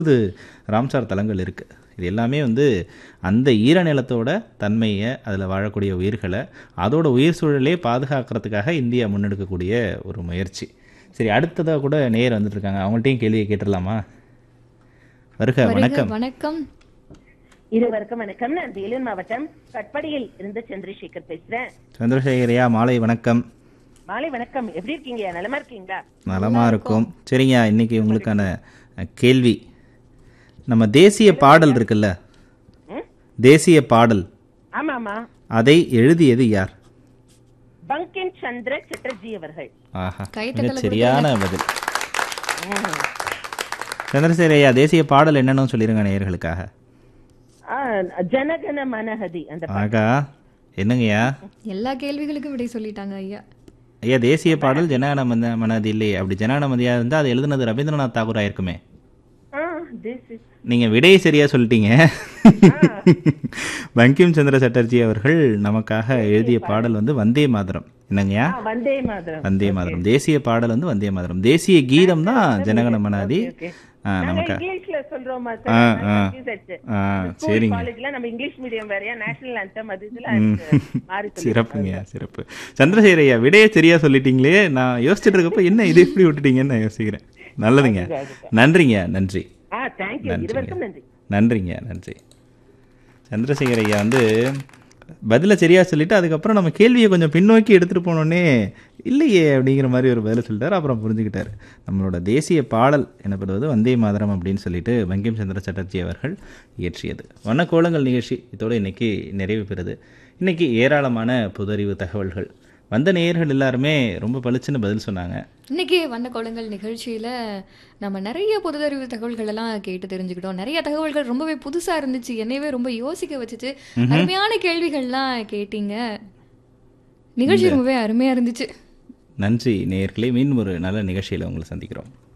இது ராம்சார் தலங்கள் இருக்குது இது எல்லாமே வந்து அந்த ஈரநிலத்தோட தன்மையை அதில் வாழக்கூடிய உயிர்களை அதோட உயிர் சூழலே பாதுகாக்கிறதுக்காக இந்தியா முன்னெடுக்கக்கூடிய ஒரு முயற்சி சரி அடுத்ததாக கூட நேர் வந்துட்டு இருக்காங்க அவங்கள்ட்டையும் கேள்வியை கேட்டுடலாமா வருக வருக, வணக்கம் வணக்கம் இருவருக்கும் வணக்கம் நான் வேலூர் மாவட்டம் கட்படியில் இருந்து சந்திரசேகர் பேசுறேன் சந்திரசேகரையா மாலை வணக்கம் மாலை வணக்கம் எப்படி இருக்கீங்க நலமா இருக்கீங்களா நலமா இருக்கும் சரிங்க இன்னைக்கு உங்களுக்கான அஹ், கேள்வி நம்ம தேசிய பாடல் இருக்குல்ல ம்? தேசிய பாடல் ஆமா ஆமா அதை எழுதியது யார் பங்கிம் சந்திர சட்டர்ஜி அவர்கள் ஆஹா கைத்தட்டல மிகச் சரியான பதில் ம். சந்திரசேகரையா தேசிய பாடல் என்னன்னு சொல்லிருங்க நேயர்களுக்காக ஆ, ஜனகன மனஹதி அந்த பா- ஆகா என்னங்கய்யா எல்லா கேள்விகளுக்கும் விடை சொல்லிட்டாங்க ஐயா ஐயா தேசிய பாடல் ஜனகன மன மனது இல்லையே அப்படி ஜனகன மதியா இருந்தால் அது எழுதுனது ரவீந்திரநாத் தாகூர் ஆயிருக்குமே ஆ, this is- நீங்க விடையை சரியா சொல்லிட்டீங்க பங்கிம் சந்திர சட்டர்ஜி அவர்கள் நமக்காக எழுதிய பாடல் வந்து வந்தே மாதரம் என்னங்கய்யா ஆ, வந்தே மாதரம் வந்தே மாதரம் தேசிய பாடல் வந்து வந்தே மாதரம் தேசிய கீதம் தான் ஜனகன மனாதி okay. ஆ, நாங்க நமக்கா இங்கிலீஷ்ல சொல்றோமா ஆ, ஆ. ஆ சரிங்க காலேஜ்ல நம்ம இங்கிலீஷ் மீடியம் வேறயா நேஷனல் அந்தம் அது இதுல ம். மாறி சொல்லி- சிறப்புங்க சிறப்பு சந்திரசேகர் ஐயா விடையை சரியா சொல்லிட்டீங்களே நான் யோசிச்சுட்டு இருக்கப்ப என்ன இது இப்படி விட்டுட்டீங்கன்னு நான் யோசிக்கிறேன் நல்லதுங்க நன்றிங்க நன்றி ஆ தேங்க்யூ இருவருக்கும் நன்றி நன்றிங்க நன்றி சந்திரசேகர் ஐயா வந்து பதிலை சரியா சொல்லிட்டு அதுக்கப்புறம் நம்ம கேள்வியை கொஞ்சம் பின்னோக்கி எடுத்துட்டு போனோடனே இல்லையே அப்படிங்கிற மாதிரி ஒரு பதிலை சொல்லிட்டாரு அப்புறம் புரிஞ்சுக்கிட்டாரு நம்மளோட தேசிய பாடல் எனப்படுவது வந்தே மாதரம் அப்படின்னு சொல்லிட்டு பங்கிம் சந்திர சட்டர்ஜி அவர்கள் இயற்றியது வண்ணக்கோலங்கள் நிகழ்ச்சி இதோட இன்னைக்கு நிறைவு பெறுது இன்னைக்கு ஏராளமான புதறிவு தகவல்கள் வந்த நேயர்கள் எல்லாருமே ரொம்ப பளிச்சுன்னு பதில் சொன்னாங்க இன்னைக்கு வண்ண கோலங்கள் நிகழ்ச்சியில நம்ம நிறைய பொதுதறிவு தகவல்கள் எல்லாம் கேட்டு தெரிஞ்சுக்கிட்டோம் நிறைய தகவல்கள் ரொம்பவே புதுசா இருந்துச்சு என்னையவே ரொம்ப யோசிக்க வச்சுச்சு அருமையான கேள்விகள்லாம் கேட்டீங்க நிகழ்ச்சி ரொம்பவே அருமையா இருந்துச்சு நன்றி நேயர்களே மீண்டும் ஒரு நல்ல நிகழ்ச்சியில் உங்களை சந்திக்கிறோம்